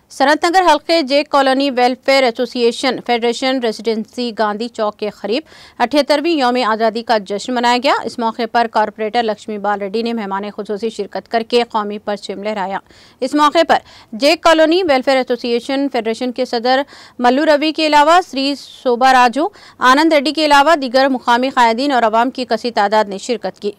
सनत नगर हल्के J colony welfare association federation residency Gandhi Chowk के करीब अठहत्तरवीं योम आज़ादी का जश्न मनाया गया इस मौके पर कॉरपोरेटर लक्ष्मी बाल रेड्डी ने मेहमान खसूसी शिरकत करके कौमी परचम लहराया इस मौके पर J colony welfare association federation के सदर मल्लू रवि के अलावा श्री शोभा राजू आनंद रेड्डी के अलावा दीगर मुकामी कायदीन और आवाम की कसी तादाद ने शिरकत की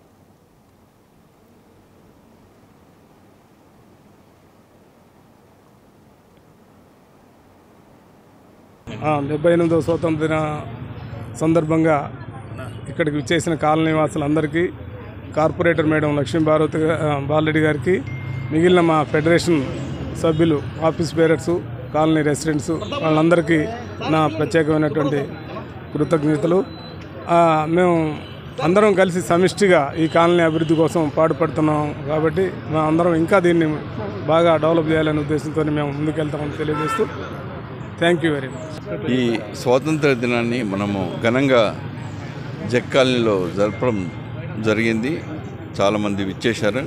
ఆ, డెబ్బై ఎనిమిదవ స్వాతంత్ర దిన సందర్భంగా ఇక్కడికి విచ్చేసిన కాలనీ వాసులందరికీ కార్పొరేటర్ మేడం లక్ష్మీ భారతి గా- ఆ, బాలరెడ్డి గారికి మిగిలిన మా ఫెడరేషన్ సభ్యులు ఆఫీస్ బేరర్స్ కాలనీ రెసిడెంట్స్ వాళ్ళందరికీ నా ప్రత్యేకమైనటువంటి కృతజ్ఞతలు ఆ, మేము అందరం కలిసి సమిష్టిగా ఈ కాలనీ అభివృద్ధి కోసం పాటుపడుతున్నాం కాబట్టి మేము అందరం ఇంకా దీన్ని బాగా డెవలప్ చేయాలనే ఉద్దేశంతో మేము ముందుకెళ్తామని తెలియజేస్తూ థ్యాంక్ యూ వెరీ మచ్ ఈ స్వాతంత్ర దినాన్ని మనము ఘనంగా జగ్ కాలనీలో జరపడం జరిగింది చాలామంది విచ్చేశారు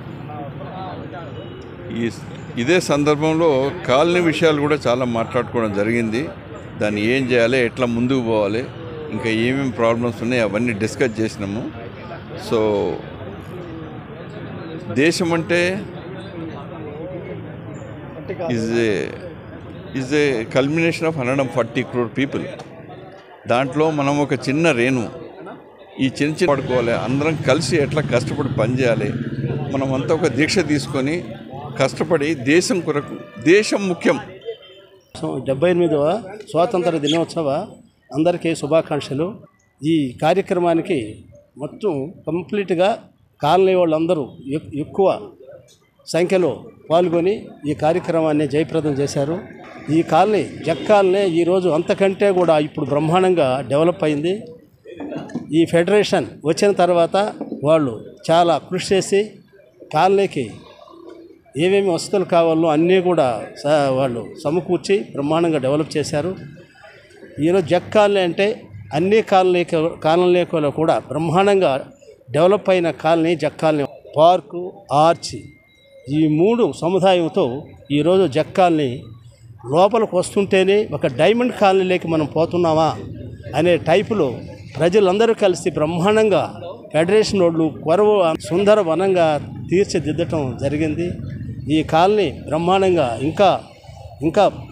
ఈ ఇదే సందర్భంలో కాలనీ విషయాలు కూడా చాలా మాట్లాడుకోవడం జరిగింది దాన్ని ఏం చేయాలి ఎట్లా ముందుకు పోవాలి ఇంకా ఏమేమి ప్రాబ్లమ్స్ ఉన్నాయి అవన్నీ డిస్కస్ చేసినాము సో దేశం అంటే is a is a culmination of hundred and forty crore people దాంట్లో మనం ఒక చిన్న రేణు ఈ చిన్న చిన్న పడుకోవాలి అందరం కలిసి ఎట్లా కష్టపడి పనిచేయాలి మనం అంతా ఒక దీక్ష తీసుకొని కష్టపడి దేశం కొరకు దేశం ముఖ్యం సో డెబ్బై ఎనిమిదవ స్వాతంత్ర దినోత్సవ అందరికీ శుభాకాంక్షలు ఈ కార్యక్రమానికి మొత్తం కంప్లీట్గా కాలనీ వాళ్ళందరూ ఎక్- ఎక్కువ సంఖ్యలో పాల్గొని ఈ కార్యక్రమాన్ని జయప్రదం చేశారు ఈ కాలనీ జక్కాలనే ఈరోజు అంతకంటే కూడా ఇప్పుడు బ్రహ్మాండంగా డెవలప్ అయింది ఈ ఫెడరేషన్ వచ్చిన తర్వాత వాళ్ళు చాలా కృషి చేసి కాలనీకి ఏమేమి వసతులు కావాలో అన్నీ కూడా స- వాళ్ళు సమకూర్చి బ్రహ్మాండంగా డెవలప్ చేశారు ఈరోజు జగ్ కాలనీ అంటే అన్ని కాలనీ కాలనీలో కూడా బ్రహ్మాండంగా డెవలప్ అయిన కాలనీ జగ్ కాలనీ పార్కు ఆర్చి ఈ మూడు సముదాయంతో ఈరోజు జగ్ కాలనీ లోపలికి వస్తుంటేనే ఒక డైమండ్ కాలనీలోకి మనం పోతున్నామా అనే టైపులో ప్రజలందరూ కలిసి బ్రహ్మాండంగా ఫెడరేషన్ రోడ్లు కొరవ సుందర వనంగా తీర్చిదిద్దటం జరిగింది ఈ కాలనీ బ్రహ్మాండంగా ఇంకా ఇంకా